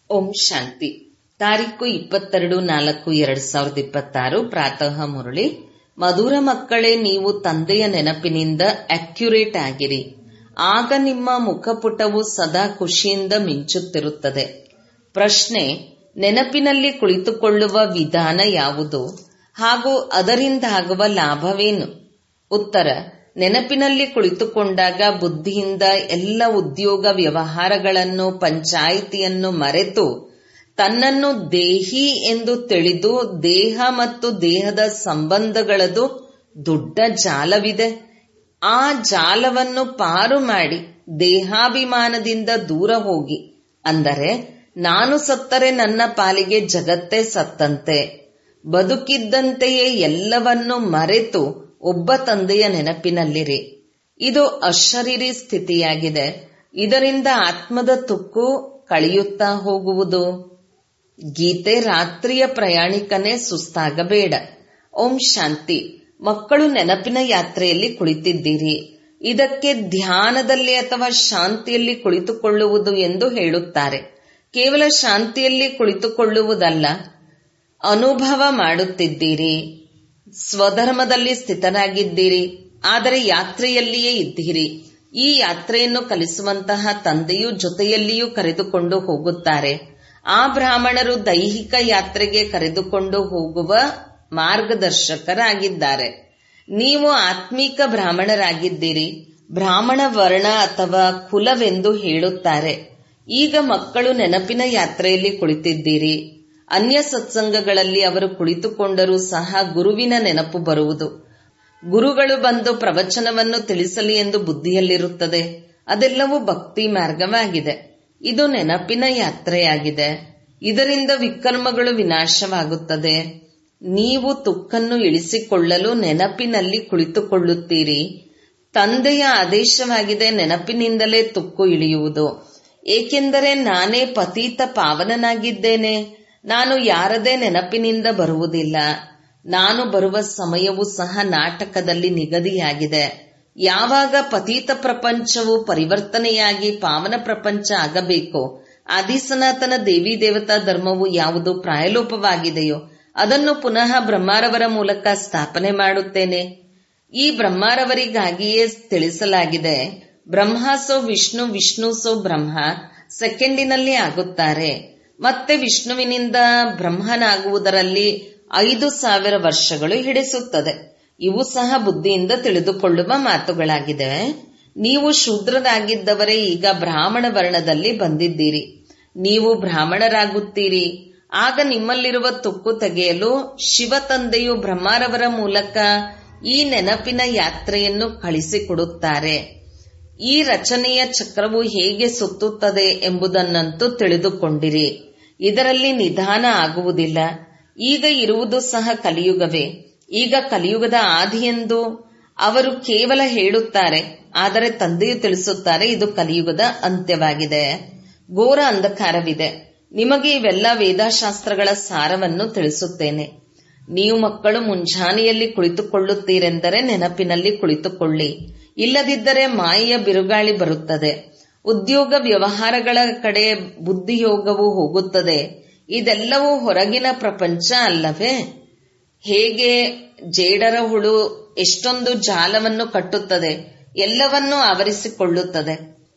ಓಂ ಶಾಂತಿ ತಾರೀಕು ಇಪ್ಪತ್ತೆರಡು ನಾಲ್ಕು ಎರಡ್ ಸಾವಿರದ ಇಪ್ಪತ್ತಾರು ಪ್ರಾತಃ ಮುರಳಿ ಮಧುರ ಮಕ್ಕಳೇ ನೀವು ತಂದೆಯ ನೆನಪಿನಿಂದ ಅಕ್ಯುರೇಟ್ ಆಗಿರಿ ಆಗ ನಿಮ್ಮ ಮುಖಪುಟವು ಸದಾ ಖುಷಿಯಿಂದ ಮಿಂಚುತ್ತಿರುತ್ತದೆ ಪ್ರಶ್ನೆ ನೆನಪಿನಲ್ಲಿ ಕುಳಿತುಕೊಳ್ಳುವ ವಿಧಾನ ಯಾವುದು ಹಾಗೂ ಅದರಿಂದಾಗುವ ಲಾಭವೇನು ಉತ್ತರ ನೆನಪಿನಲ್ಲಿ ಕುಳಿತುಕೊಂಡಾಗ ಬುದ್ಧಿಯಿಂದ ಎಲ್ಲ ಉದ್ಯೋಗ ವ್ಯವಹಾರಗಳನ್ನು ಪಂಚಾಯಿತಿಯನ್ನು ಮರೆತು ತನ್ನನ್ನು ದೇಹಿ ಎಂದು ತಿಳಿದು ದೇಹ ಮತ್ತು ದೇಹದ ಸಂಬಂಧಗಳದು ದೊಡ್ಡ ಜಾಲವಿದೆ ಆ ಜಾಲವನ್ನು ಪಾರು ಮಾಡಿ ದೇಹಾಭಿಮಾನದಿಂದ ದೂರ ಹೋಗಿ ಅಂದರೆ ನಾನು ಸತ್ತರೆ ನನ್ನ ಪಾಲಿಗೆ ಜಗತ್ತೇ ಸತ್ತಂತೆ ಬದುಕಿದ್ದಂತೆಯೇ ಎಲ್ಲವನ್ನೂ ಮರೆತು ಒಬ್ಬ ತಂದೆಯ ನೆನಪಿನಲ್ಲಿರಿ ಇದು ಅಶರೀರಿ ಸ್ಥಿತಿಯಾಗಿದೆ ಇದರಿಂದ ಆತ್ಮದ ತುಕ್ಕು ಕಳೆಯುತ್ತಾ ಹೋಗುವುದು ಗೀತೆ ರಾತ್ರಿಯ ಪ್ರಯಾಣಿಕನೇ ಸುಸ್ತಾಗಬೇಡ ಓಂ ಶಾಂತಿ ಮಕ್ಕಳು ನೆನಪಿನ ಯಾತ್ರೆಯಲ್ಲಿ ಕುಳಿತಿದ್ದೀರಿ ಇದಕ್ಕೆ ಧ್ಯಾನದಲ್ಲಿ ಅಥವಾ ಶಾಂತಿಯಲ್ಲಿ ಕುಳಿತುಕೊಳ್ಳುವುದು ಎಂದು ಹೇಳುತ್ತಾರೆ ಕೇವಲ ಶಾಂತಿಯಲ್ಲಿ ಕುಳಿತುಕೊಳ್ಳುವುದಲ್ಲ ಅನುಭವ ಮಾಡುತ್ತಿದ್ದೀರಿ ಸ್ವಧರ್ಮದಲ್ಲಿ ಸ್ಥಿತರಾಗಿದ್ದೀರಿ ಆದರೆ ಯಾತ್ರೆಯಲ್ಲಿಯೇ ಇದ್ದೀರಿ ಈ ಯಾತ್ರೆಯನ್ನು ಕಲಿಸುವಂತಹ ತಂದೆಯು ಜೊತೆಯಲ್ಲಿಯೂ ಕರೆದುಕೊಂಡು ಹೋಗುತ್ತಾರೆ ಆ ಬ್ರಾಹ್ಮಣರು ದೈಹಿಕ ಯಾತ್ರೆಗೆ ಕರೆದುಕೊಂಡು ಹೋಗುವ ಮಾರ್ಗದರ್ಶಕರಾಗಿದ್ದಾರೆ ನೀವು ಆತ್ಮೀಕ ಬ್ರಾಹ್ಮಣರಾಗಿದ್ದೀರಿ ಬ್ರಾಹ್ಮಣ ವರ್ಣ ಅಥವಾ ಕುಲವೆಂದು ಹೇಳುತ್ತಾರೆ ಈಗ ಮಕ್ಕಳು ನೆನಪಿನ ಯಾತ್ರೆಯಲ್ಲಿ ಕುಳಿತಿದ್ದೀರಿ ಅನ್ಯ ಸತ್ಸಂಗಗಳಲ್ಲಿ ಅವರು ಕುಳಿತುಕೊಂಡರೂ ಸಹ ಗುರುವಿನ ನೆನಪು ಬರುವುದು ಗುರುಗಳು ಬಂದು ಪ್ರವಚನವನ್ನು ತಿಳಿಸಲಿ ಎಂದು ಬುದ್ಧಿಯಲ್ಲಿರುತ್ತದೆ ಅದೆಲ್ಲವೂ ಭಕ್ತಿ ಮಾರ್ಗವಾಗಿದೆ ಇದು ನೆನಪಿನ ಯಾತ್ರೆಯಾಗಿದೆ ಇದರಿಂದ ವಿಕರ್ಮಗಳು ವಿನಾಶವಾಗುತ್ತದೆ ನೀವು ತುಕ್ಕನ್ನು ಇಳಿಸಿಕೊಳ್ಳಲು ನೆನಪಿನಲ್ಲಿ ಕುಳಿತುಕೊಳ್ಳುತ್ತೀರಿ ತಂದೆಯ ಆದೇಶವಾಗಿದೆ ನೆನಪಿನಿಂದಲೇ ತುಕ್ಕು ಇಳಿಯುವುದು ಏಕೆಂದರೆ ನಾನೇ ಪತೀತ ಪಾವನನಾಗಿದ್ದೇನೆ ನಾನು ಯಾರದೇ ನೆನಪಿನಿಂದ ಬರುವುದಿಲ್ಲ ನಾನು ಬರುವ ಸಮಯವೂ ಸಹ ನಾಟಕದಲ್ಲಿ ನಿಗದಿಯಾಗಿದೆ ಯಾವಾಗ ಪತೀತ ಪ್ರಪಂಚವು ಪರಿವರ್ತನೆಯಾಗಿ ಪಾವನ ಪ್ರಪಂಚ ಆಗಬೇಕೋ ಆದಿಸನಾತನ ದೇವಿ ದೇವತಾ ಧರ್ಮವು ಯಾವುದು ಪ್ರಾಯಲೋಪವಾಗಿದೆಯೋ ಅದನ್ನು ಪುನಃ ಬ್ರಹ್ಮಾರವರ ಮೂಲಕ ಸ್ಥಾಪನೆ ಮಾಡುತ್ತೇನೆ ಈ ಬ್ರಹ್ಮಾರವರಿಗಾಗಿಯೇ ತಿಳಿಸಲಾಗಿದೆ ಬ್ರಹ್ಮಾಸೋ ವಿಷ್ಣು ವಿಷ್ಣು ಸೋ ಬ್ರಹ್ಮ ಸೆಕೆಂಡಿನಲ್ಲಿ ಆಗುತ್ತಾರೆ ಮತ್ತೆ ವಿಷ್ಣುವಿನಿಂದ ಬ್ರಹ್ಮನಾಗುವುದರಲ್ಲಿ ಐದು ಸಾವಿರ ವರ್ಷಗಳು ಹಿಡಿಸುತ್ತದೆ ಇವು ಸಹ ಬುದ್ಧಿಯಿಂದ ತಿಳಿದುಕೊಳ್ಳುವ ಮಾತುಗಳಾಗಿದೆ ನೀವು ಶೂದ್ರರಾಗಿದ್ದವರೇ ಈಗ ಬ್ರಾಹ್ಮಣ ವರ್ಣದಲ್ಲಿ ಬಂದಿದ್ದೀರಿ ನೀವು ಬ್ರಾಹ್ಮಣರಾಗುತ್ತೀರಿ ಆಗ ನಿಮ್ಮಲ್ಲಿರುವ ತುಕ್ಕು ತೆಗೆಯಲು ಶಿವ ತಂದೆಯು ಬ್ರಹ್ಮಾರವರ ಮೂಲಕ ಈ ನೆನಪಿನ ಯಾತ್ರೆಯನ್ನು ಕಳಿಸಿಕೊಡುತ್ತಾರೆ ಈ ರಚನೆಯ ಚಕ್ರವು ಹೇಗೆ ಸುತ್ತುತ್ತದೆ ಎಂಬುದನ್ನಂತೂ ತಿಳಿದುಕೊಂಡಿರಿ ಇದರಲ್ಲಿ ನಿಧಾನ ಆಗುವುದಿಲ್ಲ ಈಗ ಇರುವುದು ಸಹ ಕಲಿಯುಗವೇ ಈಗ ಕಲಿಯುಗದ ಆದಿಯೆಂದು ಅವರು ಕೇವಲ ಹೇಳುತ್ತಾರೆ ಆದರೆ ತಂದೆಯು ತಿಳಿಸುತ್ತಾರೆ ಇದು ಕಲಿಯುಗದ ಅಂತ್ಯವಾಗಿದೆ ಘೋರ ಅಂಧಕಾರವಿದೆ ನಿಮಗೆ ಇವೆಲ್ಲ ವೇದಶಾಸ್ತ್ರಗಳ ಸಾರವನ್ನು ತಿಳಿಸುತ್ತೇನೆ ನೀವು ಮಕ್ಕಳು ಮುಂಜಾನೆಯಲ್ಲಿ ಕುಳಿತುಕೊಳ್ಳುತ್ತೀರೆಂದರೆ ನೆನಪಿನಲ್ಲಿ ಕುಳಿತುಕೊಳ್ಳಿ ಇಲ್ಲದಿದ್ದರೆ ಮಾಯೆಯ ಬಿರುಗಾಳಿ ಬರುತ್ತದೆ ಉದ್ಯೋಗ ವ್ಯವಹಾರಗಳ ಕಡೆ ಬುದ್ಧಿಯೋಗವು ಹೋಗುತ್ತದೆ ಇದೆಲ್ಲವೂ ಹೊರಗಿನ ಪ್ರಪಂಚ ಅಲ್ಲವೇ ಹೇಗೆ ಜೇಡರ ಹುಳು ಎಷ್ಟೊಂದು ಜಾಲವನ್ನು ಕಟ್ಟುತ್ತದೆ ಎಲ್ಲವನ್ನೂ ಆವರಿಸಿಕೊಳ್ಳುತ್ತದೆ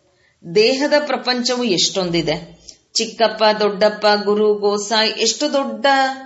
ದೇಹದ ಪ್ರಪಂಚವು ಎಷ್ಟೊಂದಿದೆ ಚಿಕ್ಕಪ್ಪ ದೊಡ್ಡಪ್ಪ ಗುರು ಗೋಸಾಯ್ ಎಷ್ಟು ದೊಡ್ಡ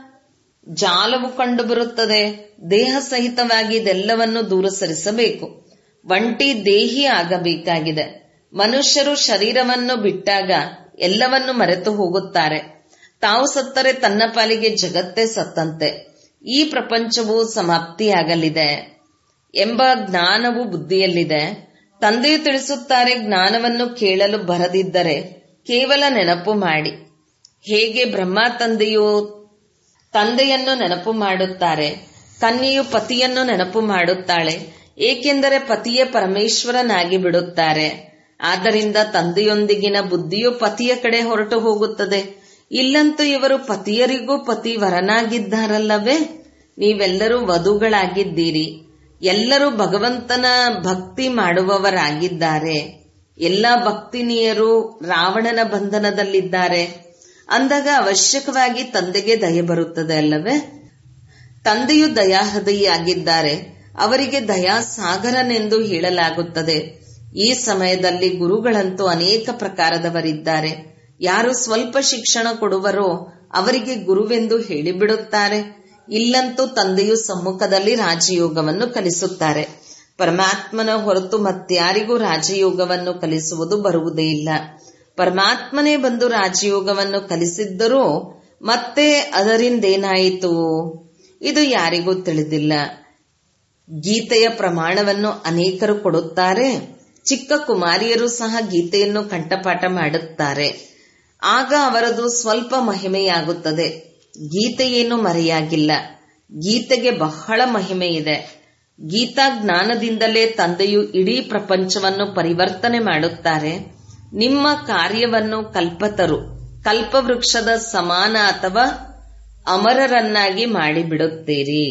ಜಾಲವು ಕಂಡುಬರುತ್ತದೆ ದೇಹ ಸಹಿತವಾಗಿ ಇದೆಲ್ಲವನ್ನು ದೂರ ಸರಿಸಬೇಕು ಒಂಟಿ ದೇಹಿ ಆಗಬೇಕಾಗಿದೆ ಮನುಷ್ಯರು ಶರೀರವನ್ನು ಬಿಟ್ಟಾಗ ಎಲ್ಲವನ್ನು ಮರೆತು ಹೋಗುತ್ತಾರೆ ತಾವು ಸತ್ತರೆ ತನ್ನ ಪಾಲಿಗೆ ಜಗತ್ತೇ ಸತ್ತಂತೆ ಈ ಪ್ರಪಂಚವು ಸಮಾಪ್ತಿಯಾಗಲಿದೆ ಎಂಬ ಜ್ಞಾನವು ಬುದ್ಧಿಯಲ್ಲಿದೆ ತಂದೆಯು ತಿಳಿಸುತ್ತಾರೆ ಜ್ಞಾನವನ್ನು ಕೇಳಲು ಬರದಿದ್ದರೆ ಕೇವಲ ನೆನಪು ಮಾಡಿ ಹೇಗೆ ಬ್ರಹ್ಮ ತಂದೆಯು ತಂದೆಯನ್ನು ನೆನಪು ಮಾಡುತ್ತಾರೆ ಕನ್ಯೆಯು ಪತಿಯನ್ನು ನೆನಪು ಮಾಡುತ್ತಾಳೆ ಏಕೆಂದರೆ ಪತಿಯೇ ಪರಮೇಶ್ವರನಾಗಿ ಬಿಡುತ್ತಾರೆ ಆದ್ದರಿಂದ ತಂದೆಯೊಂದಿಗಿನ ಬುದ್ಧಿಯು ಪತಿಯ ಕಡೆ ಹೊರಟು ಹೋಗುತ್ತದೆ ಇಲ್ಲಂತೂ ಇವರು ಪತಿಯರಿಗೂ ಪತಿ ವರನಾಗಿದ್ದಾರಲ್ಲವೇ ನೀವೆಲ್ಲರೂ ವಧುಗಳಾಗಿದ್ದೀರಿ ಎಲ್ಲರೂ ಭಗವಂತನ ಭಕ್ತಿ ಮಾಡುವವರಾಗಿದ್ದಾರೆ ಎಲ್ಲ ಭಕ್ತಿನಿಯರು ರಾವಣನ ಬಂಧನದಲ್ಲಿದ್ದಾರೆ ಅಂದಾಗ ಅವಶ್ಯಕವಾಗಿ ತಂದೆಗೆ ದಯೆ ಬರುತ್ತದೆ ಅಲ್ಲವೇ ತಂದೆಯು ದಯಾಹೃದಯಿಯಾಗಿದ್ದಾರೆ ಅವರಿಗೆ ದಯಾ ಸಾಗರನೆಂದು ಹೇಳಲಾಗುತ್ತದೆ ಈ ಸಮಯದಲ್ಲಿ ಗುರುಗಳಂತೂ ಅನೇಕ ಪ್ರಕಾರದವರಿದ್ದಾರೆ ಯಾರು ಸ್ವಲ್ಪ ಶಿಕ್ಷಣ ಕೊಡುವರೋ ಅವರಿಗೆ ಗುರುವೆಂದು ಹೇಳಿಬಿಡುತ್ತಾರೆ ಇಲ್ಲಂತೂ ತಂದೆಯು ಸಮ್ಮುಖದಲ್ಲಿ ರಾಜಯೋಗವನ್ನು ಕಲಿಸುತ್ತಾರೆ ಪರಮಾತ್ಮನ ಹೊರತು ಮತ್ಯಾರಿಗೂ ರಾಜಯೋಗವನ್ನು ಕಲಿಸುವುದು ಬರುವುದೇ ಇಲ್ಲ ಪರಮಾತ್ಮನೇ ಬಂದು ರಾಜಯೋಗವನ್ನು ಕಲಿಸಿದ್ದರೂ ಮತ್ತೆ ಅದರಿಂದೇನಾಯಿತು ಇದು ಯಾರಿಗೂ ತಿಳಿದಿಲ್ಲ ಗೀತೆಯ ಪ್ರಮಾಣವನ್ನು ಅನೇಕರು ಕೊಡುತ್ತಾರೆ ಚಿಕ್ಕ ಕುಮಾರಿಯರು ಸಹ ಗೀತೆಯನ್ನು ಕಂಠಪಾಠ ಮಾಡುತ್ತಾರೆ ಆಗ ಅವರದು ಸ್ವಲ್ಪ ಮಹಿಮೆಯಾಗುತ್ತದೆ ಗೀತೆಯೇನು ಮರೆಯಾಗಿಲ್ಲ ಗೀತೆಗೆ ಬಹಳ ಮಹಿಮೆ ಇದೆ ಗೀತಾ ಜ್ಞಾನದಿಂದಲೇ ತಂದೆಯು ಇಡೀ ಪ್ರಪಂಚವನ್ನು ಪರಿವರ್ತನೆ ಮಾಡುತ್ತಾರೆ ನಿಮ್ಮ ಕಾರ್ಯವನ್ನು ಕಲ್ಪತರು ಕಲ್ಪವೃಕ್ಷದ ಸಮಾನ ಅಥವಾ ಅಮರರನ್ನಾಗಿ ಮಾಡಿಬಿಡುತ್ತೀರಿ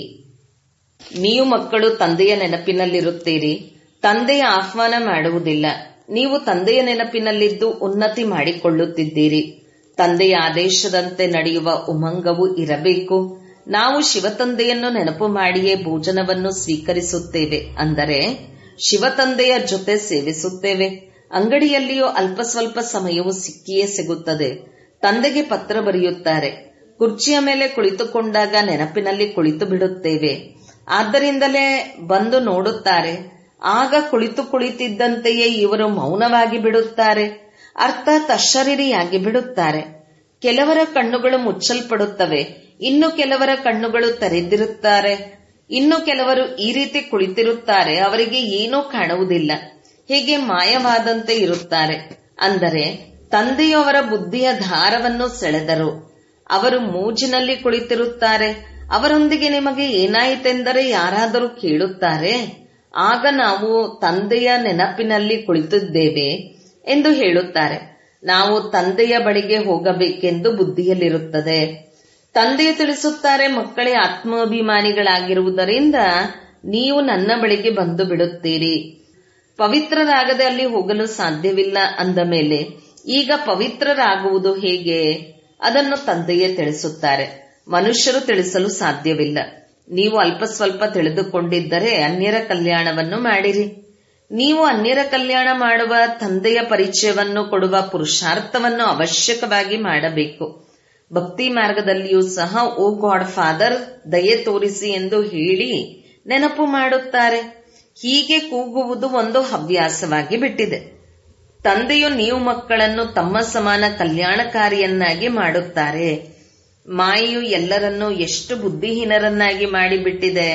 ನೀವು ಮಕ್ಕಳು ತಂದೆಯ ನೆನಪಿನಲ್ಲಿರುತ್ತೀರಿ ತಂದೆಯ ಆಹ್ವಾನ ಮಾಡುವುದಿಲ್ಲ ನೀವು ತಂದೆಯ ನೆನಪಿನಲ್ಲಿದ್ದು ಉನ್ನತಿ ಮಾಡಿಕೊಳ್ಳುತ್ತಿದ್ದೀರಿ ತಂದೆಯ ಆದೇಶದಂತೆ ನಡೆಯುವ ಉಮಂಗವು ಇರಬೇಕು ನಾವು ಶಿವತಂದೆಯನ್ನು ನೆನಪು ಮಾಡಿಯೇ ಭೋಜನವನ್ನು ಸ್ವೀಕರಿಸುತ್ತೇವೆ ಅಂದರೆ ಶಿವತಂದೆಯ ಜೊತೆ ಸೇವಿಸುತ್ತೇವೆ ಅಂಗಡಿಯಲ್ಲಿಯೂ ಅಲ್ಪ ಸ್ವಲ್ಪ ಸಮಯವು ಸಿಕ್ಕಿಯೇ ಸಿಗುತ್ತದೆ ತಂದೆಗೆ ಪತ್ರ ಬರೆಯುತ್ತಾರೆ ಕುರ್ಚಿಯ ಮೇಲೆ ಕುಳಿತುಕೊಂಡಾಗ ನೆನಪಿನಲ್ಲಿ ಕುಳಿತು ಬಿಡುತ್ತೇವೆ ಆದ್ದರಿಂದಲೇ ಬಂದು ನೋಡುತ್ತಾರೆ ಆಗ ಕುಳಿತು ಕುಳಿತಿದ್ದಂತೆಯೇ ಇವರು ಮೌನವಾಗಿ ಬಿಡುತ್ತಾರೆ ಅರ್ಥಾತ್ ಅಶರೀರಿಯಾಗಿ ಬಿಡುತ್ತಾರೆ ಕೆಲವರ ಕಣ್ಣುಗಳು ಮುಚ್ಚಲ್ಪಡುತ್ತವೆ ಇನ್ನು ಕೆಲವರ ಕಣ್ಣುಗಳು ತೆರೆದಿರುತ್ತಾರೆ ಇನ್ನು ಕೆಲವರು ಈ ರೀತಿ ಕುಳಿತಿರುತ್ತಾರೆ ಅವರಿಗೆ ಏನೂ ಕಾಣುವುದಿಲ್ಲ ಹೀಗೆ ಮಾಯವಾದಂತೆ ಇರುತ್ತಾರೆ ಅಂದರೆ ತಂದೆಯು ಅವರ ಬುದ್ಧಿಯ ಧಾರವನ್ನು ಸೆಳೆದರು ಅವರು ಮೂಜಿನಲ್ಲಿ ಕುಳಿತಿರುತ್ತಾರೆ ಅವರೊಂದಿಗೆ ನಿಮಗೆ ಏನಾಯಿತೆಂದರೆ ಯಾರಾದರೂ ಕೇಳುತ್ತಾರೆ ಆಗ ನಾವು ತಂದೆಯ ನೆನಪಿನಲ್ಲಿ ಕುಳಿತಿದ್ದೇವೆ ಎಂದು ಹೇಳುತ್ತಾರೆ ನಾವು ತಂದೆಯ ಬಳಿಗೆ ಹೋಗಬೇಕೆಂದು ಬುದ್ಧಿಯಲ್ಲಿರುತ್ತದೆ ತಂದೆಯು ತಿಳಿಸುತ್ತಾರೆ ಮಕ್ಕಳೇ ಆತ್ಮಾಭಿಮಾನಿಗಳಾಗಿರುವುದರಿಂದ ನೀವು ನನ್ನ ಬಳಿಗೆ ಬಂದು ಬಿಡುತ್ತೀರಿ ಪವಿತ್ರರಾಗದೆ ಅಲ್ಲಿ ಹೋಗಲು ಸಾಧ್ಯವಿಲ್ಲ ಅಂದ ಮೇಲೆ ಈಗ ಪವಿತ್ರರಾಗುವುದು ಹೇಗೆ ಅದನ್ನು ತಂದೆಯೇ ತಿಳಿಸುತ್ತಾರೆ ಮನುಷ್ಯರು ತಿಳಿಸಲು ಸಾಧ್ಯವಿಲ್ಲ ನೀವು ಅಲ್ಪ ಸ್ವಲ್ಪ ತಿಳಿದುಕೊಂಡಿದ್ದರೆ ಅನ್ಯರ ಕಲ್ಯಾಣವನ್ನು ಮಾಡಿರಿ ನೀವು ಅನ್ಯರ ಕಲ್ಯಾಣ ಮಾಡುವ ತಂದೆಯ ಪರಿಚಯವನ್ನು ಕೊಡುವ ಪುರುಷಾರ್ಥವನ್ನು ಅವಶ್ಯಕವಾಗಿ ಮಾಡಬೇಕು ಭಕ್ತಿ ಮಾರ್ಗದಲ್ಲಿಯೂ ಸಹ ಓ ಗಾಡ್ ಫಾದರ್ ದಯೆ ತೋರಿಸಿ ಎಂದು ಹೇಳಿ ನೆನಪು ಮಾಡುತ್ತಾರೆ ಹೀಗೆ ಕೂಗುವುದು ಒಂದು ಹವ್ಯಾಸವಾಗಿ ಬಿಟ್ಟಿದೆ ತಂದೆಯು ನೀವು ಮಕ್ಕಳನ್ನು ತಮ್ಮ ಸಮಾನ ಕಲ್ಯಾಣಕಾರಿಯನ್ನಾಗಿ ಮಾಡುತ್ತಾರೆ ಮಾಯೆಯು ಎಲ್ಲರನ್ನೂ ಎಷ್ಟು ಬುದ್ಧಿಹೀನರನ್ನಾಗಿ ಮಾಡಿಬಿಟ್ಟಿದೆ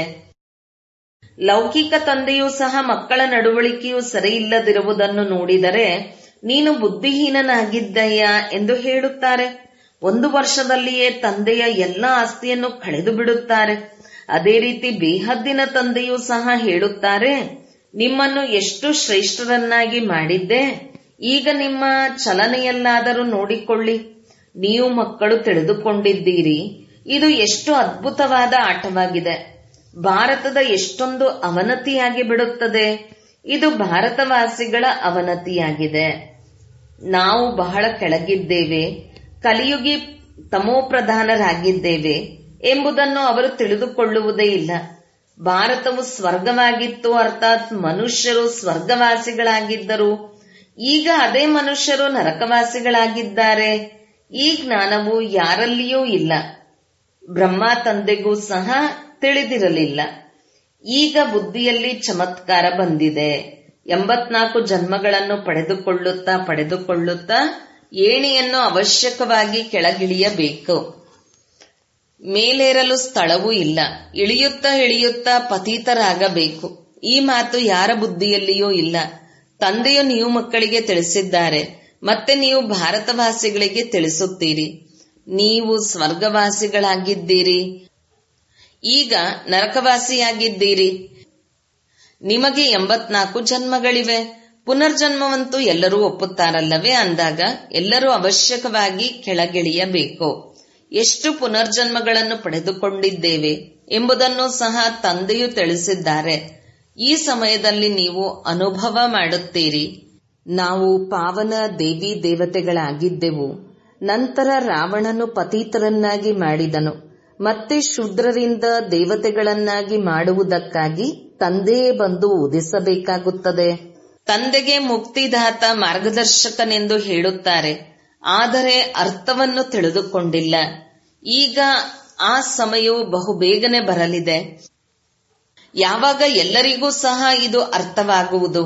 ಲೌಕಿಕ ತಂದೆಯೂ ಸಹ ಮಕ್ಕಳ ನಡವಳಿಕೆಯು ಸರಿಯಿಲ್ಲದಿರುವುದನ್ನು ನೋಡಿದರೆ ನೀನು ಬುದ್ಧಿಹೀನನಾಗಿದ್ದಯ್ಯ ಎಂದು ಹೇಳುತ್ತಾರೆ ಒಂದು ವರ್ಷದಲ್ಲಿಯೇ ತಂದೆಯ ಎಲ್ಲ ಆಸ್ತಿಯನ್ನು ಕಳೆದು ಬಿಡುತ್ತಾರೆ ಅದೇ ರೀತಿ ಬೇಹದ್ದಿನ ತಂದೆಯೂ ಸಹ ಹೇಳುತ್ತಾರೆ ನಿಮ್ಮನ್ನು ಎಷ್ಟು ಶ್ರೇಷ್ಠರನ್ನಾಗಿ ಮಾಡಿದ್ದೆ ಈಗ ನಿಮ್ಮ ಚಲನೆಯಲ್ಲಾದರೂ ನೋಡಿಕೊಳ್ಳಿ ನೀವು ಮಕ್ಕಳು ತಿಳಿದುಕೊಂಡಿದ್ದೀರಿ ಇದು ಎಷ್ಟು ಅದ್ಭುತವಾದ ಆಟವಾಗಿದೆ ಭಾರತದ ಎಷ್ಟೊಂದು ಅವನತಿಯಾಗಿ ಬಿಡುತ್ತದೆ ಇದು ಭಾರತವಾಸಿಗಳ ಅವನತಿಯಾಗಿದೆ ನಾವು ಬಹಳ ಕೆಳಗಿದ್ದೇವೆ ಕಲಿಯುಗಿ ತಮೋಪ್ರಧಾನರಾಗಿದ್ದೇವೆ ಎಂಬುದನ್ನು ಅವರು ತಿಳಿದುಕೊಳ್ಳುವುದೇ ಇಲ್ಲ ಭಾರತವು ಸ್ವರ್ಗವಾಗಿತ್ತು ಅರ್ಥಾತ್ ಮನುಷ್ಯರು ಸ್ವರ್ಗವಾಸಿಗಳಾಗಿದ್ದರು ಈಗ ಅದೇ ಮನುಷ್ಯರು ನರಕವಾಸಿಗಳಾಗಿದ್ದಾರೆ ಈ ಜ್ಞಾನವು ಯಾರಲ್ಲಿಯೂ ಇಲ್ಲ ಬ್ರಹ್ಮ ತಂದೆಗೂ ಸಹ ತಿಳಿದಿರಲಿಲ್ಲ ಈಗ ಬುದ್ಧಿಯಲ್ಲಿ ಚಮತ್ಕಾರ ಬಂದಿದೆ ಎಂಬತ್ನಾಲ್ಕು ಜನ್ಮಗಳನ್ನು ಪಡೆದುಕೊಳ್ಳುತ್ತಾ ಪಡೆದುಕೊಳ್ಳುತ್ತಾ ಏಣಿಯನ್ನು ಅವಶ್ಯಕವಾಗಿ ಕೆಳಗಿಳಿಯಬೇಕು ಮೇಲೇರಲು ಸ್ಥಳವೂ ಇಲ್ಲ ಇಳಿಯುತ್ತಾ ಇಳಿಯುತ್ತಾ ಪತೀತರಾಗಬೇಕು ಈ ಮಾತು ಯಾರ ಬುದ್ಧಿಯಲ್ಲಿಯೂ ಇಲ್ಲ ತಂದೆಯು ನೀವು ಮಕ್ಕಳಿಗೆ ತಿಳಿಸಿದ್ದಾರೆ ಮತ್ತೆ ನೀವು ಭಾರತವಾಸಿಗಳಿಗೆ ತಿಳಿಸುತ್ತೀರಿ ನೀವು ಸ್ವರ್ಗವಾಸಿಗಳಾಗಿದ್ದೀರಿ ಈಗ ನರಕವಾಸಿಯಾಗಿದ್ದೀರಿ ನಿಮಗೆ ಎಂಬತ್ನಾಲ್ಕು ಜನ್ಮಗಳಿವೆ ಪುನರ್ಜನ್ಮವಂತೂ ಎಲ್ಲರೂ ಒಪ್ಪುತ್ತಾರಲ್ಲವೇ ಅಂದಾಗ ಎಲ್ಲರೂ ಅವಶ್ಯಕವಾಗಿ ಕೆಳಗಿಳಿಯಬೇಕು ಎಷ್ಟು ಪುನರ್ಜನ್ಮಗಳನ್ನು ಪಡೆದುಕೊಂಡಿದ್ದೇವೆ ಎಂಬುದನ್ನು ಸಹ ತಂದೆಯು ತಿಳಿಸಿದ್ದಾರೆ ಈ ಸಮಯದಲ್ಲಿ ನೀವು ಅನುಭವ ಮಾಡುತ್ತೀರಿ ನಾವು ಪಾವನ ದೇವಿ ದೇವತೆಗಳಾಗಿದ್ದೆವು ನಂತರ ರಾವಣನು ಪತೀತರನ್ನಾಗಿ ಮಾಡಿದನು ಮತ್ತೆ ಶೂದ್ರರಿಂದ ದೇವತೆಗಳನ್ನಾಗಿ ಮಾಡುವುದಕ್ಕಾಗಿ ತಂದೆಯೇ ಬಂದು ಉದಿಸಬೇಕಾಗುತ್ತದೆ ತಂದೆಗೆ ಮುಕ್ತಿದಾತ ಮಾರ್ಗದರ್ಶಕನೆಂದು ಹೇಳುತ್ತಾರೆ ಆದರೆ ಅರ್ಥವನ್ನು ತಿಳಿದುಕೊಂಡಿಲ್ಲ ಈಗ ಆ ಸಮಯವು ಬಹುಬೇಗನೆ ಬರಲಿದೆ ಯಾವಾಗ ಎಲ್ಲರಿಗೂ ಸಹ ಇದು ಅರ್ಥವಾಗುವುದು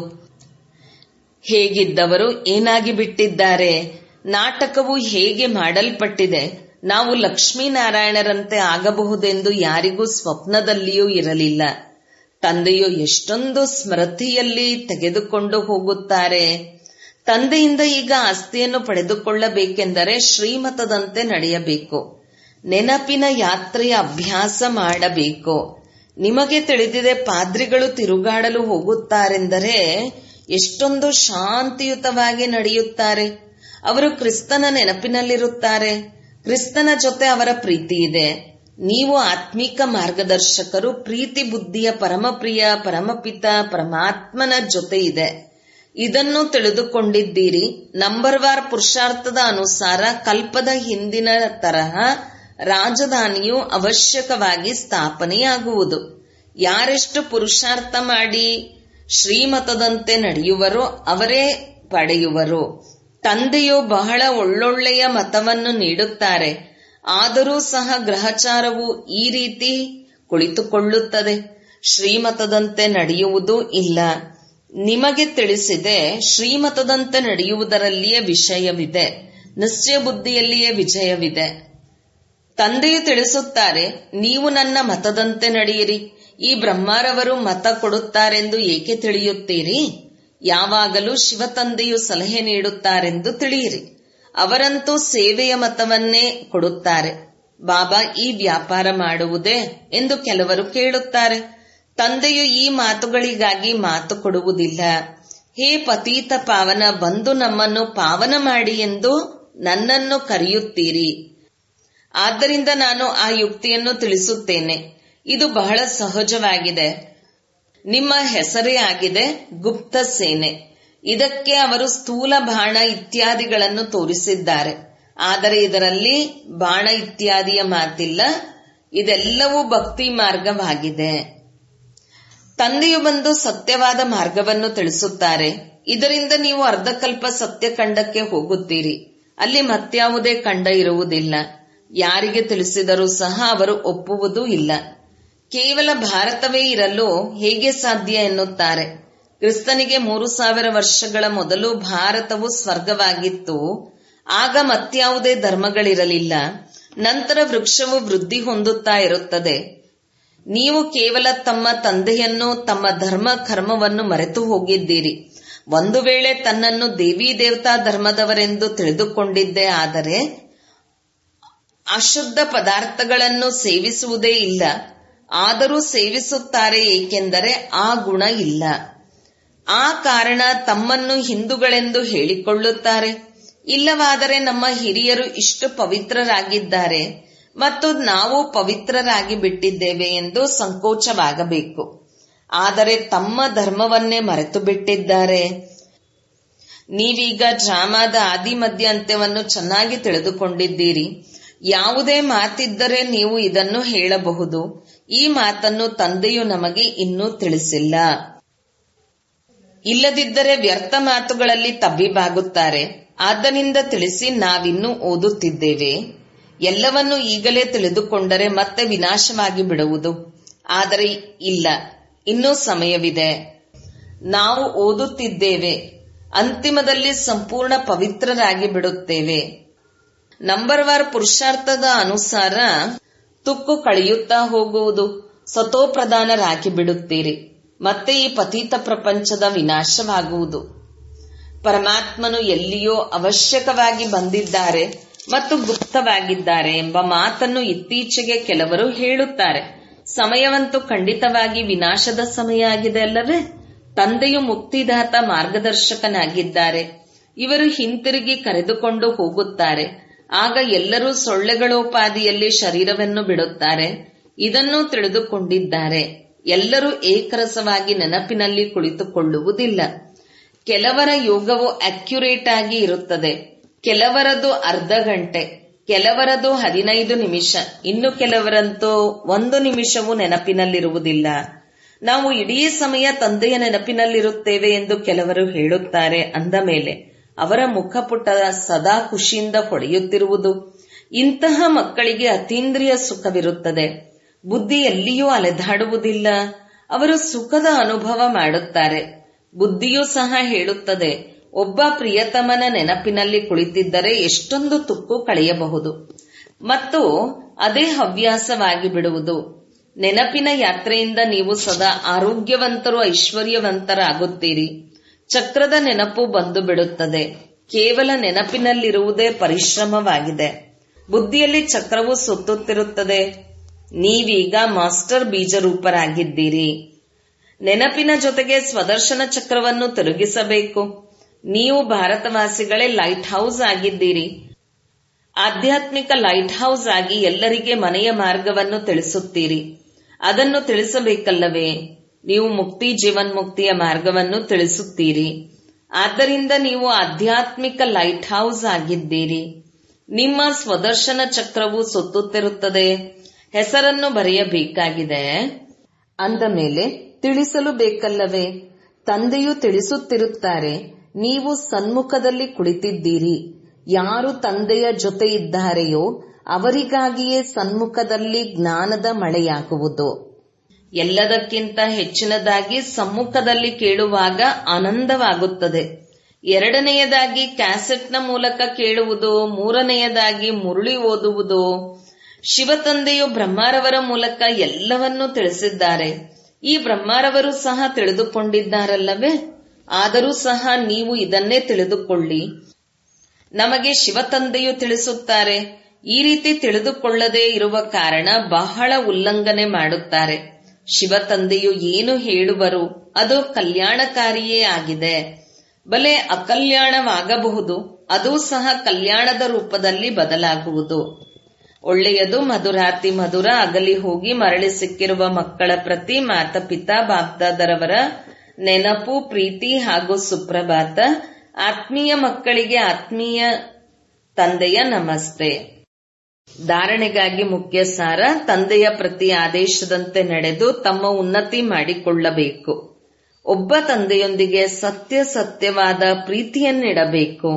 ಹೇಗಿದ್ದವರು ಏನಾಗಿ ಬಿಟ್ಟಿದ್ದಾರೆ ನಾಟಕವು ಹೇಗೆ ಮಾಡಲ್ಪಟ್ಟಿದೆ ನಾವು ಲಕ್ಷ್ಮೀನಾರಾಯಣರಂತೆ ಆಗಬಹುದೆಂದು ಯಾರಿಗೂ ಸ್ವಪ್ನದಲ್ಲಿಯೂ ಇರಲಿಲ್ಲ ತಂದೆಯು ಎಷ್ಟೊಂದು ಸ್ಮೃತಿಯಲ್ಲಿ ತೆಗೆದುಕೊಂಡು ಹೋಗುತ್ತಾರೆ ತಂದೆಯಿಂದ ಈಗ ಆಸ್ತಿಯನ್ನು ಪಡೆದುಕೊಳ್ಳಬೇಕೆಂದರೆ ಶ್ರೀಮತದಂತೆ ನಡೆಯಬೇಕು ನೆನಪಿನ ಯಾತ್ರೆಯ ಅಭ್ಯಾಸ ಮಾಡಬೇಕು ನಿಮಗೆ ತಿಳಿದಿದೆ ಪಾದ್ರಿಗಳು ತಿರುಗಾಡಲು ಹೋಗುತ್ತಾರೆಂದರೆ ಎಷ್ಟೊಂದು ಶಾಂತಿಯುತವಾಗಿ ನಡೆಯುತ್ತಾರೆ ಅವರು ಕ್ರಿಸ್ತನ ನೆನಪಿನಲ್ಲಿರುತ್ತಾರೆ ಕ್ರಿಸ್ತನ ಜೊತೆ ಅವರ ಪ್ರೀತಿ ಇದೆ ನೀವು ಆತ್ಮಿಕ ಮಾರ್ಗದರ್ಶಕರು ಪ್ರೀತಿ ಬುದ್ಧಿಯ ಪರಮಪ್ರಿಯ ಪರಮಪಿತ ಪರಮಾತ್ಮನ ಜೊತೆ ಇದೆ ಇದನ್ನು ತಿಳಿದುಕೊಂಡಿದ್ದೀರಿ ನಂಬರ್ ವಾರ್ ಪುರುಷಾರ್ಥದ ಅನುಸಾರ ಕಲ್ಪದ ಹಿಂದಿನ ತರಹ ರಾಜಧಾನಿಯು ಅವಶ್ಯಕವಾಗಿ ಸ್ಥಾಪನೆಯಾಗುವುದು ಯಾರೆಷ್ಟು ಪುರುಷಾರ್ಥ ಮಾಡಿ ಶ್ರೀಮತದಂತೆ ನಡೆಯುವರೋ ಅವರೇ ಪಡೆಯುವರು ತಂದೆಯು ಬಹಳ ಒಳ್ಳೊಳ್ಳೆಯ ಮತವನ್ನು ನೀಡುತ್ತಾರೆ ಆದರೂ ಸಹ ಗ್ರಹಚಾರವು ಈ ರೀತಿ ಕುಳಿತುಕೊಳ್ಳುತ್ತದೆ ಶ್ರೀಮತದಂತೆ ನಡೆಯುವುದೂ ಇಲ್ಲ ನಿಮಗೆ ತಿಳಿಸಿದೆ ಶ್ರೀಮತದಂತೆ ನಡೆಯುವುದರಲ್ಲಿಯೇ ವಿಷಯವಿದೆ ನಿಶ್ಚಯ ಬುದ್ಧಿಯಲ್ಲಿಯೇ ವಿಜಯವಿದೆ ತಂದೆಯು ತಿಳಿಸುತ್ತಾರೆ ನೀವು ನನ್ನ ಮತದಂತೆ ನಡೆಯಿರಿ ಈ ಬ್ರಹ್ಮಾರವರು ಮತ ಕೊಡುತ್ತಾರೆಂದು ಏಕೆ ತಿಳಿಯುತ್ತೀರಿ ಯಾವಾಗಲೂ ಶಿವತಂದೆಯು ಸಲಹೆ ನೀಡುತ್ತಾರೆಂದು ತಿಳಿಯಿರಿ ಅವರಂತೂ ಸೇವೆಯ ಮತವನ್ನೇ ಕೊಡುತ್ತಾರೆ ಬಾಬಾ ಈ ವ್ಯಾಪಾರ ಮಾಡುವುದೇ ಎಂದು ಕೆಲವರು ಕೇಳುತ್ತಾರೆ ತಂದೆಯು ಈ ಮಾತುಗಳಿಗಾಗಿ ಮಾತು ಕೊಡುವುದಿಲ್ಲ ಹೇ ಪತೀತ ಪಾವನ ಬಂದು ನಮ್ಮನ್ನು ಪಾವನ ಮಾಡಿ ಎಂದು ನನ್ನನ್ನು ಕರೆಯುತ್ತೀರಿ ಆದ್ದರಿಂದ ನಾನು ಆ ಯುಕ್ತಿಯನ್ನು ತಿಳಿಸುತ್ತೇನೆ ಇದು ಬಹಳ ಸಹಜವಾಗಿದೆ ನಿಮ್ಮ ಹೆಸರೇ ಆಗಿದೆ ಗುಪ್ತ ಸೇನೆ ಇದಕ್ಕೆ ಅವರು ಸ್ಥೂಲ ಬಾಣ ಇತ್ಯಾದಿಗಳನ್ನು ತೋರಿಸಿದ್ದಾರೆ ಆದರೆ ಇದರಲ್ಲಿ ಬಾಣ ಇತ್ಯಾದಿಯ ಮಾತಿಲ್ಲ ಇದೆಲ್ಲವೂ ಭಕ್ತಿ ಮಾರ್ಗವಾಗಿದೆ ತಂದೆಯು ಬಂದು ಸತ್ಯವಾದ ಮಾರ್ಗವನ್ನು ತಿಳಿಸುತ್ತಾರೆ ಇದರಿಂದ ನೀವು ಅರ್ಧಕಲ್ಪ ಸತ್ಯಖಂಡಕ್ಕೆ ಹೋಗುತ್ತೀರಿ ಅಲ್ಲಿ ಮತ್ಯಾವುದೇ ಖಂಡ ಇರುವುದಿಲ್ಲ ಯಾರಿಗೆ ತಿಳಿಸಿದರೂ ಸಹ ಅವರು ಒಪ್ಪುವುದೂ ಇಲ್ಲ ಕೇವಲ ಭಾರತವೇ ಇರಲು ಹೇಗೆ ಸಾಧ್ಯ ಎನ್ನುತ್ತಾರೆ ಕ್ರಿಸ್ತನಿಗೆ ಮೂರು ಸಾವಿರ ವರ್ಷಗಳ ಮೊದಲು ಭಾರತವು ಸ್ವರ್ಗವಾಗಿತ್ತು ಆಗ ಮತ್ಯಾವುದೇ ಧರ್ಮಗಳಿರಲಿಲ್ಲ ನಂತರ ವೃಕ್ಷವು ವೃದ್ಧಿ ಹೊಂದುತ್ತಾ ಇರುತ್ತದೆ ನೀವು ಕೇವಲ ತಮ್ಮ ತಂದೆಯನ್ನು ತಮ್ಮ ಧರ್ಮ ಕರ್ಮವನ್ನು ಮರೆತು ಹೋಗಿದ್ದೀರಿ ಒಂದು ವೇಳೆ ತನ್ನನ್ನು ದೇವಿ ದೇವತಾ ಧರ್ಮದವರೆಂದು ತಿಳಿದುಕೊಂಡಿದ್ದೇ ಆದರೆ ಅಶುದ್ಧ ಪದಾರ್ಥಗಳನ್ನು ಸೇವಿಸುವುದೇ ಇಲ್ಲ ಆದರೂ ಸೇವಿಸುತ್ತಾರೆ ಏಕೆಂದರೆ ಆ ಗುಣ ಇಲ್ಲ ಆ ಕಾರಣ ತಮ್ಮನ್ನು ಹಿಂದೂಗಳೆಂದು ಹೇಳಿಕೊಳ್ಳುತ್ತಾರೆ ಇಲ್ಲವಾದರೆ ನಮ್ಮ ಹಿರಿಯರು ಇಷ್ಟು ಪವಿತ್ರರಾಗಿದ್ದಾರೆ ಮತ್ತು ನಾವು ಪವಿತ್ರರಾಗಿ ಬಿಟ್ಟಿದ್ದೇವೆ ಎಂದು ಸಂಕೋಚವಾಗಬೇಕು ಆದರೆ ತಮ್ಮ ಧರ್ಮವನ್ನೇ ಮರೆತು ಬಿಟ್ಟಿದ್ದಾರೆ ನೀವೀಗ ಡ್ರಾಮಾದ ಆದಿ ಮಧ್ಯ ಅಂತ್ಯವನ್ನು ಚೆನ್ನಾಗಿ ತಿಳಿದುಕೊಂಡಿದ್ದೀರಿ ಯಾವುದೇ ಮಾತಿದ್ದರೆ ನೀವು ಇದನ್ನು ಹೇಳಬಹುದು ಈ ಮಾತನ್ನು ತಂದೆಯು ನಮಗೆ ಇನ್ನೂ ತಿಳಿಸಿಲ್ಲ ಇಲ್ಲದಿದ್ದರೆ ವ್ಯರ್ಥ ಮಾತುಗಳಲ್ಲಿ ತಬ್ಬಿಬಾಗುತ್ತಾರೆ ಆದ್ದರಿಂದ ತಿಳಿಸಿ ನಾವಿನ್ನೂ ಓದುತ್ತಿದ್ದೇವೆ ಎಲ್ಲವನ್ನು ಈಗಲೇ ತಿಳಿದುಕೊಂಡರೆ ಮತ್ತೆ ವಿನಾಶವಾಗಿ ಬಿಡುವುದು ಆದರೆ ಇಲ್ಲ ಇನ್ನೂ ಸಮಯವಿದೆ ನಾವು ಓದುತ್ತಿದ್ದೇವೆ ಅಂತಿಮದಲ್ಲಿ ಸಂಪೂರ್ಣ ಪವಿತ್ರರಾಗಿ ಬಿಡುತ್ತೇವೆ ನಂಬರ್ ವಾರ್ ಪುರುಷಾರ್ಥದ ಅನುಸಾರ ತುಕ್ಕು ಕಳೆಯುತ್ತಾ ಹೋಗುವುದು ಸತೋಪ್ರಧಾನರಾಗಿ ಬಿಡುತ್ತೀರಿ ಮತ್ತೆ ಈ ಪತೀತ ಪ್ರಪಂಚದ ವಿನಾಶವಾಗುವುದು ಪರಮಾತ್ಮನು ಎಲ್ಲಿಯೋ ಅವಶ್ಯಕವಾಗಿ ಬಂದಿದ್ದಾರೆ ಮತ್ತು ಗುಪ್ತವಾಗಿದ್ದಾರೆ ಎಂಬ ಮಾತನ್ನು ಇತ್ತೀಚೆಗೆ ಕೆಲವರು ಹೇಳುತ್ತಾರೆ ಸಮಯವಂತೂ ಖಂಡಿತವಾಗಿ ವಿನಾಶದ ಸಮಯ ಆಗಿದೆ ಅಲ್ಲವೇ ತಂದೆಯು ಮುಕ್ತಿದಾತ ಮಾರ್ಗದರ್ಶಕನಾಗಿದ್ದಾರೆ ಇವರು ಹಿಂತಿರುಗಿ ಕರೆದುಕೊಂಡು ಹೋಗುತ್ತಾರೆ ಆಗ ಎಲ್ಲರೂ ಸೊಳ್ಳೆಗಳೋಪಾದಿಯಲ್ಲಿ ಶರೀರವನ್ನು ಬಿಡುತ್ತಾರೆ ಇದನ್ನು ತಿಳಿದುಕೊಂಡಿದ್ದಾರೆ ಎಲ್ಲರೂ ಏಕರಸವಾಗಿ ನೆನಪಿನಲ್ಲಿ ಕುಳಿತುಕೊಳ್ಳುವುದಿಲ್ಲ ಕೆಲವರ ಯೋಗವು ಅಕ್ಯುರೇಟ್ ಆಗಿ ಇರುತ್ತದೆ ಕೆಲವರದು ಅರ್ಧ ಗಂಟೆ ಕೆಲವರದು ಹದಿನೈದು ನಿಮಿಷ ಇನ್ನು ಕೆಲವರಂತೂ ಒಂದು ನಿಮಿಷವೂ ನೆನಪಿನಲ್ಲಿರುವುದಿಲ್ಲ ನಾವು ಇಡೀ ಸಮಯ ತಂದೆಯ ನೆನಪಿನಲ್ಲಿರುತ್ತೇವೆ ಎಂದು ಕೆಲವರು ಹೇಳುತ್ತಾರೆ ಅಂದ ಮೇಲೆ ಅವರ ಮುಖಪುಟ ಸದಾ ಖುಷಿಯಿಂದ ಹೊಡೆಯುತ್ತಿರುವುದು ಇಂತಹ ಮಕ್ಕಳಿಗೆ ಅತೀಂದ್ರಿಯ ಸುಖವಿರುತ್ತದೆ ಬುದ್ಧಿ ಎಲ್ಲಿಯೂ ಅಲೆದಾಡುವುದಿಲ್ಲ ಅವರು ಸುಖದ ಅನುಭವ ಮಾಡುತ್ತಾರೆ ಬುದ್ಧಿಯೂ ಸಹ ಹೇಳುತ್ತದೆ ಒಬ್ಬ ಪ್ರಿಯತಮನ ನೆನಪಿನಲ್ಲಿ ಕುಳಿತಿದ್ದರೆ ಎಷ್ಟೊಂದು ತುಕ್ಕು ಕಳೆಯಬಹುದು ಮತ್ತು ಅದೇ ಹವ್ಯಾಸವಾಗಿ ಬಿಡುವುದು ನೆನಪಿನ ಯಾತ್ರೆಯಿಂದ ನೀವು ಸದಾ ಆರೋಗ್ಯವಂತರು ಐಶ್ವರ್ಯವಂತರಾಗುತ್ತೀರಿ ಚಕ್ರದ ನೆನಪು ಬಂದು ಬಿಡುತ್ತದೆ ಕೇವಲ ನೆನಪಿನಲ್ಲಿರುವುದೇ ಪರಿಶ್ರಮವಾಗಿದೆ ಬುದ್ಧಿಯಲ್ಲಿ ಚಕ್ರವು ಸುತ್ತುತ್ತಿರುತ್ತದೆ ನೀವೀಗ ಮಾಸ್ಟರ್ ಬೀಜರೂಪರಾಗಿದ್ದೀರಿ ನೆನಪಿನ ಜೊತೆಗೆ ಸ್ವದರ್ಶನ ಚಕ್ರವನ್ನು ತಿರುಗಿಸಬೇಕು ನೀವು ಭಾರತವಾಸಿಗಳೇ ಲೈಟ್ ಹೌಸ್ ಆಗಿದ್ದೀರಿ ಆಧ್ಯಾತ್ಮಿಕ ಲೈಟ್ ಹೌಸ್ ಆಗಿ ಎಲ್ಲರಿಗೆ ಮನೆಯ ಮಾರ್ಗವನ್ನು ತಿಳಿಸುತ್ತೀರಿ ಅದನ್ನು ತಿಳಿಸಬೇಕಲ್ಲವೇ ನೀವು ಮುಕ್ತಿ ಜೀವನ್ಮುಕ್ತಿಯ ಮಾರ್ಗವನ್ನು ತಿಳಿಸುತ್ತೀರಿ ಆದ್ದರಿಂದ ನೀವು ಆಧ್ಯಾತ್ಮಿಕ ಲೈಟ್ ಹೌಸ್ ಆಗಿದ್ದೀರಿ ನಿಮ್ಮ ಸ್ವದರ್ಶನ ಚಕ್ರವು ಸುತ್ತುತ್ತಿರುತ್ತದೆ ಹೆಸರನ್ನು ಬರೆಯಬೇಕಾಗಿದೆ ಅಂದ ಮೇಲೆ ತಿಳಿಸಲು ಬೇಕಲ್ಲವೇ ತಂದೆಯು ತಿಳಿಸುತ್ತಿರುತ್ತಾರೆ ನೀವು ಸನ್ಮುಖದಲ್ಲಿ ಕುಳಿತಿದ್ದೀರಿ ಯಾರು ತಂದೆಯ ಜೊತೆ ಇದ್ದಾರೆಯೋ ಅವರಿಗಾಗಿಯೇ ಸನ್ಮುಖದಲ್ಲಿ ಜ್ಞಾನದ ಮಳೆಯಾಗುವುದು ಎಲ್ಲದಕ್ಕಿಂತ ಹೆಚ್ಚಿನದಾಗಿ ಸಮ್ಮುಖದಲ್ಲಿ ಕೇಳುವಾಗ ಆನಂದವಾಗುತ್ತದೆ ಎರಡನೆಯದಾಗಿ ಕ್ಯಾಸೆಟ್ನ ಮೂಲಕ ಕೇಳುವುದು ಮೂರನೆಯದಾಗಿ ಮುರುಳಿ ಓದುವುದು ಶಿವತಂದೆಯು ಬ್ರಹ್ಮಾರವರ ಮೂಲಕ ಎಲ್ಲವನ್ನೂ ತಿಳಿಸಿದ್ದಾರೆ ಈ ಬ್ರಹ್ಮಾರವರು ಸಹ ತಿಳಿದುಕೊಂಡಿದ್ದಾರಲ್ಲವೇ ಆದರೂ ಸಹ ನೀವು ಇದನ್ನೇ ತಿಳಿದುಕೊಳ್ಳಿ ನಮಗೆ ಶಿವತಂದೆಯು ತಿಳಿಸುತ್ತಾರೆ ಈ ರೀತಿ ತಿಳಿದುಕೊಳ್ಳದೇ ಇರುವ ಕಾರಣ ಬಹಳ ಉಲ್ಲಂಘನೆ ಮಾಡುತ್ತಾರೆ ಶಿವತಂದೆಯು ಏನು ಹೇಳುವರು ಅದು ಕಲ್ಯಾಣಕಾರಿಯೇ ಆಗಿದೆ ಬಲೆ ಅಕಲ್ಯಾಣವಾಗಬಹುದು ಅದು ಸಹ ಕಲ್ಯಾಣದ ರೂಪದಲ್ಲಿ ಬದಲಾಗುವುದು ಒಳ್ಳೆಯದು ಮಧುರಾತಿ ಮಧುರ ಅಗಲಿ ಹೋಗಿ ಮರಳಿ ಸಿಕ್ಕಿರುವ ಮಕ್ಕಳ ಪ್ರತಿ ಮಾತಪಿತಾ ಬಾಬ್ದಾದರವರ ನೆನಪು ಪ್ರೀತಿ ಹಾಗೂ ಸುಪ್ರಭಾತ ಆತ್ಮೀಯ ಮಕ್ಕಳಿಗೆ ಆತ್ಮೀಯ ತಂದೆಯ ನಮಸ್ತೆ ಧಾರಣೆಗಾಗಿ ಮುಖ್ಯ ಸಾರ ತಂದೆಯ ಪ್ರತಿ ಆದೇಶದಂತೆ ನಡೆದು ತಮ್ಮ ಉನ್ನತಿ ಮಾಡಿಕೊಳ್ಳಬೇಕು ಒಬ್ಬ ತಂದೆಯೊಂದಿಗೆ ಸತ್ಯ ಸತ್ಯವಾದ ಪ್ರೀತಿಯನ್ನಿಡಬೇಕು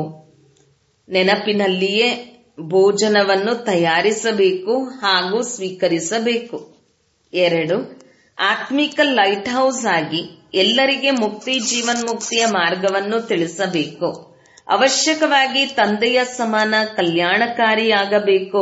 ನೆನಪಿನಲ್ಲಿಯೇ ಭೋಜನವನ್ನು ತಯಾರಿಸಬೇಕು ಹಾಗೂ ಸ್ವೀಕರಿಸಬೇಕು ಎರಡು ಆತ್ಮಿಕ ಲೈಟ್ ಹೌಸ್ ಆಗಿ ಎಲ್ಲರಿಗೆ ಮುಕ್ತಿ ಜೀವನ್ಮುಕ್ತಿಯ ಮಾರ್ಗವನ್ನು ತಿಳಿಸಬೇಕು ಅವಶ್ಯಕವಾಗಿ ತಂದೆಯ ಸಮಾನ ಕಲ್ಯಾಣಕಾರಿಯಾಗಬೇಕು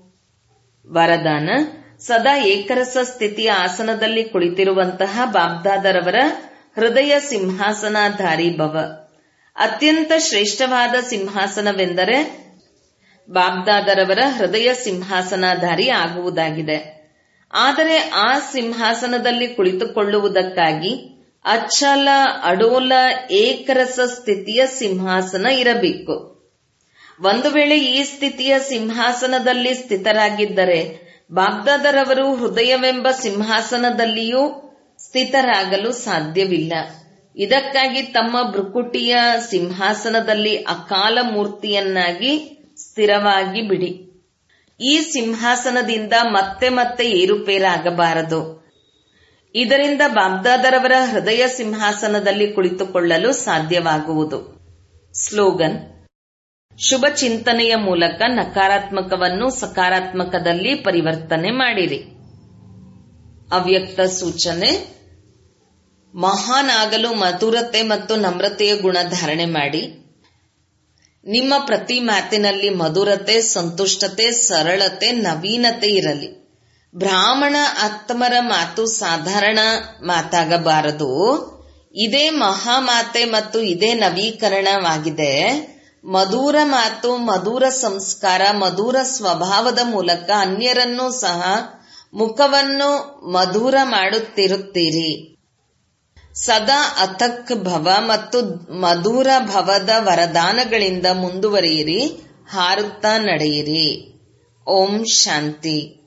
ವರದಾನ ಸದಾ ಏಕರಸ ಸ್ಥಿತಿಯ ಆಸನದಲ್ಲಿ ಕುಳಿತಿರುವಂತಹ ಬಾಬ್ದಾದರವರ ಹೃದಯ ಸಿಂಹಾಸನಾಧಾರಿ ಭವ ಅತ್ಯಂತ ಶ್ರೇಷ್ಠವಾದ ಸಿಂಹಾಸನವೆಂದರೆ ಬಾಬ್ದಾದರವರ ಹೃದಯ ಸಿಂಹಾಸನಾಧಾರಿ ಆಗುವುದಾಗಿದೆ ಆದರೆ ಆ ಸಿಂಹಾಸನದಲ್ಲಿ ಕುಳಿತುಕೊಳ್ಳುವುದಕ್ಕಾಗಿ ಅಚ್ಚಲ ಅಡೋಲ ಏಕರಸ ಸ್ಥಿತಿಯ ಸಿಂಹಾಸನ ಇರಬೇಕು ಒಂದು ವೇಳೆ ಈ ಸ್ಥಿತಿಯ ಸಿಂಹಾಸನದಲ್ಲಿ ಸ್ಥಿತರಾಗಿದ್ದರೆ ಬಾಗ್ದಾದರವರು ಹೃದಯವೆಂಬ ಸಿಂಹಾಸನದಲ್ಲಿಯೂ ಸ್ಥಿತರಾಗಲು ಸಾಧ್ಯವಿಲ್ಲ ಇದಕ್ಕಾಗಿ ತಮ್ಮ ಭ್ರುಕುಟಿಯ ಸಿಂಹಾಸನದಲ್ಲಿ ಅಕಾಲ ಮೂರ್ತಿಯನ್ನಾಗಿ ಸ್ಥಿರವಾಗಿ ಬಿಡಿ ಈ ಸಿಂಹಾಸನದಿಂದ ಮತ್ತೆ ಮತ್ತೆ ಏರುಪೇರಾಗಬಾರದು ಇದರಿಂದ ಬಾಬ್ದಾದರವರ ಹೃದಯ ಸಿಂಹಾಸನದಲ್ಲಿ ಕುಳಿತುಕೊಳ್ಳಲು ಸಾಧ್ಯವಾಗುವುದು ಸ್ಲೋಗನ್ ಶುಭ ಚಿಂತನೆಯ ಮೂಲಕ ನಕಾರಾತ್ಮಕವನ್ನು ಸಕಾರಾತ್ಮಕದಲ್ಲಿ ಪರಿವರ್ತನೆ ಮಾಡಿರಿ ಅವ್ಯಕ್ತ ಸೂಚನೆ ಮಹಾನ್ ಆಗಲು ಮಧುರತೆ ಮತ್ತು ನಮ್ರತೆಯ ಗುಣ ಧಾರಣೆ ಮಾಡಿ ನಿಮ್ಮ ಪ್ರತಿ ಮಾತಿನಲ್ಲಿ ಮಧುರತೆ ಸಂತುಷ್ಟತೆ ಸರಳತೆ ನವೀನತೆ ಇರಲಿ ಬ್ರಾಹ್ಮಣ ಆತ್ಮರ ಮಾತು ಸಾಧಾರಣ ಮಾತಾಗಬಾರದು ಇದೇ ಮಹಾಮಾತೆ ಮತ್ತು ಇದೇ ನವೀಕರಣವಾಗಿದೆ ಮಧುರ ಮಾತು ಮಧುರ ಸಂಸ್ಕಾರ ಮಧುರ ಸ್ವಭಾವದ ಮೂಲಕ ಅನ್ಯರನ್ನೂ ಸಹ ಮುಖವನ್ನು ಮಧುರ ಮಾಡುತ್ತಿರುತ್ತೀರಿ ಸದಾ ಅಥಕ್ ಭವ ಮತ್ತು ಮಧುರ ಭವದ ವರದಾನಗಳಿಂದ ಮುಂದುವರಿಯಿರಿ ಹಾರುತ್ತಾ ನಡೆಯಿರಿ ಓಂ ಶಾಂತಿ